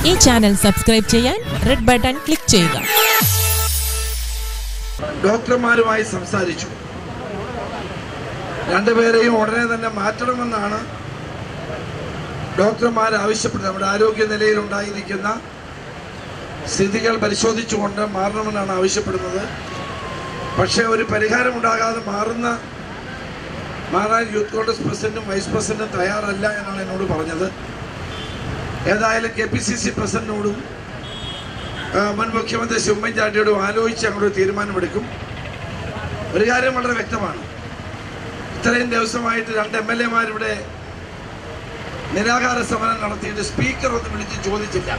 ഈ channel subscribe ചെയ്യാൻ red button click ചെയ്യുക ഡോക്ടർമാരുമായി സംസാരിച്ചു രണ്ടുപേരെയും ഉടനെ തന്നെ മാറ്റണമെന്നാണ് ഡോക്ടർമാർ ആവശ്യപ്പെട്ടത് നമ്മുടെ ആരോഗ്യ നിലയിൽ ഉണ്ടായിരിക്കുന്ന സ്ഥിതികൾ പരിശോധിച്ചുകൊണ്ട് മാറണമെന്നാണ് ആവശ്യപ്പെടുന്നത് പക്ഷേ ഒരു പരിഹാരമുണ്ടാകാതെ മാറുന്ന മാറാൻ യൂത്ത് കോൺഗ്രസ് പ്രസിഡന്റും വൈസ് പ്രസിഡന്റും തയ്യാറല്ല എന്നാണ് എന്നോട് പറഞ്ഞത് ഏതായാലും കെ പി സി സി പ്രസിഡന്റിനോടും ആ, മുൻ മുഖ്യമന്ത്രി ശ്രീ ഉമ്മൻചാണ്ടിയോടും ആലോചിച്ച് അങ്ങോട്ട് തീരുമാനമെടുക്കും ഒരു കാര്യം വളരെ വ്യക്തമാണ് ഇത്രയും ദിവസമായിട്ട് രണ്ട് എം എൽ എമാരിവിടെ നിരാകാര സമരം നടത്തിയിട്ട് സ്പീക്കർ ഒന്ന് വിളിച്ച് ചോദിച്ചില്ല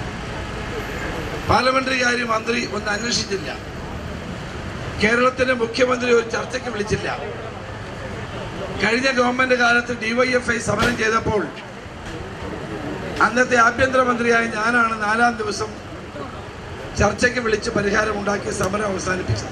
പാർലമെന്ററി കാര്യ മന്ത്രി ഒന്ന് അന്വേഷിച്ചില്ല കേരളത്തിന്റെ മുഖ്യമന്ത്രി ഒരു ചർച്ചയ്ക്ക് വിളിച്ചില്ല കഴിഞ്ഞ ഗവൺമെന്റ് കാലത്ത് ഡിവൈഎഫ്ഐ സമരം ചെയ്തപ്പോൾ അന്നത്തെ ആഭ്യന്തരമന്ത്രിയായ ഞാനാണ് നാലാം ദിവസം ചർച്ചയ്ക്ക് വിളിച്ച് പരിഹാരമുണ്ടാക്കി സമരം അവസാനിപ്പിച്ചത്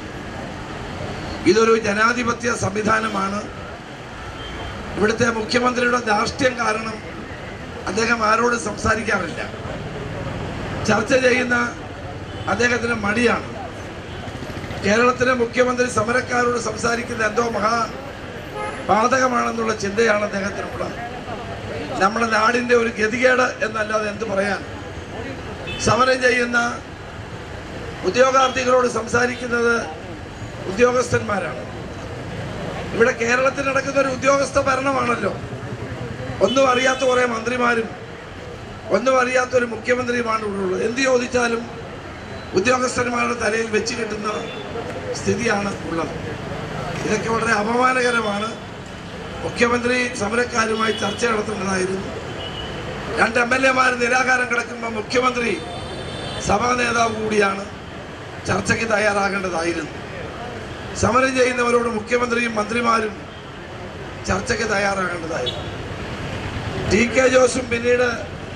ഇതൊരു ജനാധിപത്യ സംവിധാനമാണ് ഇവിടുത്തെ മുഖ്യമന്ത്രിയുടെ ധാർഷ്ട്യം കാരണം അദ്ദേഹം ആരോട് സംസാരിക്കാറില്ല ചർച്ച ചെയ്യുന്ന അദ്ദേഹത്തിന് മടിയാണ് കേരളത്തിലെ മുഖ്യമന്ത്രി സമരക്കാരോട് സംസാരിക്കുന്ന എന്തോ മഹാ പാതകമാണെന്നുള്ള ചിന്തയാണ് അദ്ദേഹത്തിനുള്ളത് നമ്മുടെ നാടിൻ്റെ ഒരു ഗതികേട് എന്നല്ലാതെ എന്ത് പറയാൻ സമരം ചെയ്യുന്ന ഉദ്യോഗാർത്ഥികളോട് സംസാരിക്കുന്നത് ഉദ്യോഗസ്ഥന്മാരാണ് ഇവിടെ കേരളത്തിൽ നടക്കുന്ന ഒരു ഉദ്യോഗസ്ഥ ഭരണമാണല്ലോ ഒന്നും അറിയാത്ത കുറേ മന്ത്രിമാരും ഒന്നും അറിയാത്ത ഒരു മുഖ്യമന്ത്രിയുമാണ് ഇവിടെ ഉള്ളത് എന്ത് ചോദിച്ചാലും ഉദ്യോഗസ്ഥന്മാരുടെ തലയിൽ വെച്ച് കിട്ടുന്ന സ്ഥിതിയാണ് ഉള്ളത് ഇതൊക്കെ വളരെ അപമാനകരമാണ് മുഖ്യമന്ത്രി സമരക്കാരുമായി ചർച്ച നടത്തേണ്ടതായിരുന്നു രണ്ട് എം എൽ എമാർ നിരാകാരം കിടക്കുമ്പോൾ മുഖ്യമന്ത്രി സഭാ നേതാവ് കൂടിയാണ് ചർച്ചയ്ക്ക് തയ്യാറാകേണ്ടതായിരുന്നു സമരം ചെയ്യുന്നവരോട് മുഖ്യമന്ത്രിയും മന്ത്രിമാരും ചർച്ചയ്ക്ക് തയ്യാറാകേണ്ടതായിരുന്നു ടി കെ ജോസും പിന്നീട്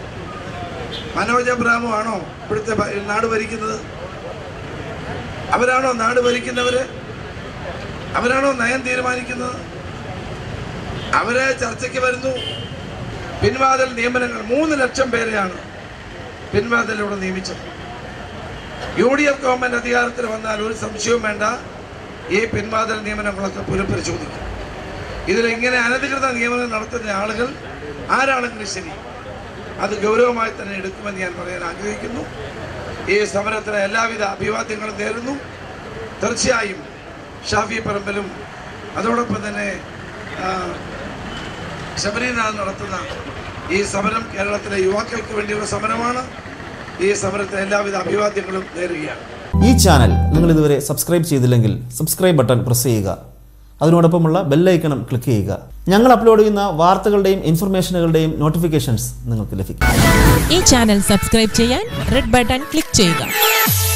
മനോജ് അബ്രാമും ആണോ ഇവിടുത്തെ ഭ- നാട് ഭരിക്കുന്നത് അവരാണോ നാട് ഭരിക്കുന്നവര് അവരാണോ നയം തീരുമാനിക്കുന്നത് അവരെ ചർച്ചയ്ക്ക് വരുന്നു പിൻവാതിൽ നിയമനങ്ങൾ മൂന്ന് ലക്ഷം പേരെയാണ് പിൻവാതിലൂടെ നിയമിച്ചത് യു ഡി എഫ് ഗവൺമെന്റ് അധികാരത്തിൽ വന്നാൽ ഒരു സംശയവും വേണ്ട ഈ പിൻവാതിൽ നിയമനങ്ങളൊക്കെ പുനഃപരിശോധിക്കും ഇതിൽ ഇങ്ങനെ അനധികൃത നിയമനം നടത്തുന്ന ആളുകൾ ആരാണെങ്കിലും ശരി അത് ഗൗരവമായി തന്നെ എടുക്കുമെന്ന് ഞാൻ പറയാൻ ആഗ്രഹിക്കുന്നു ഈ സമരത്തിന് എല്ലാവിധ അഭിവാദ്യങ്ങളും നേരുന്നു തീർച്ചയായും ഷാഫി പറമ്പലും അതോടൊപ്പം തന്നെ ആ, ശബരിനാഥ് നടത്തുന്ന ഈ സമരം കേരളത്തിലെ യുവാക്കൾക്ക് വേണ്ടിയുള്ള സമരമാണ് ഈ സമരത്തിന് എല്ലാവിധ അഭിവാദ്യങ്ങളും നേരുകയാണ് ഈ ചാനൽ നിങ്ങൾ ഇതുവരെ സബ്സ്ക്രൈബ് ചെയ്തില്ലെങ്കിൽ സബ്സ്ക്രൈബ് ബട്ടൺ പ്രസ് ചെയ്യുക അതിനോടൊപ്പമുള്ള ബെല്ലൈക്കണം ക്ലിക്ക് ചെയ്യുക ഞങ്ങൾ അപ്ലോഡ് ചെയ്യുന്ന വാർത്തകളുടെയും ഇൻഫർമേഷനുകളുടെയും നോട്ടിഫിക്കേഷൻസ് നിങ്ങൾക്ക് ലഭിക്കും ഈ ചാനൽ സബ്സ്ക്രൈബ് ചെയ്യാൻ റെഡ് ബട്ടൺ ക്ലിക്ക് ചെയ്യുക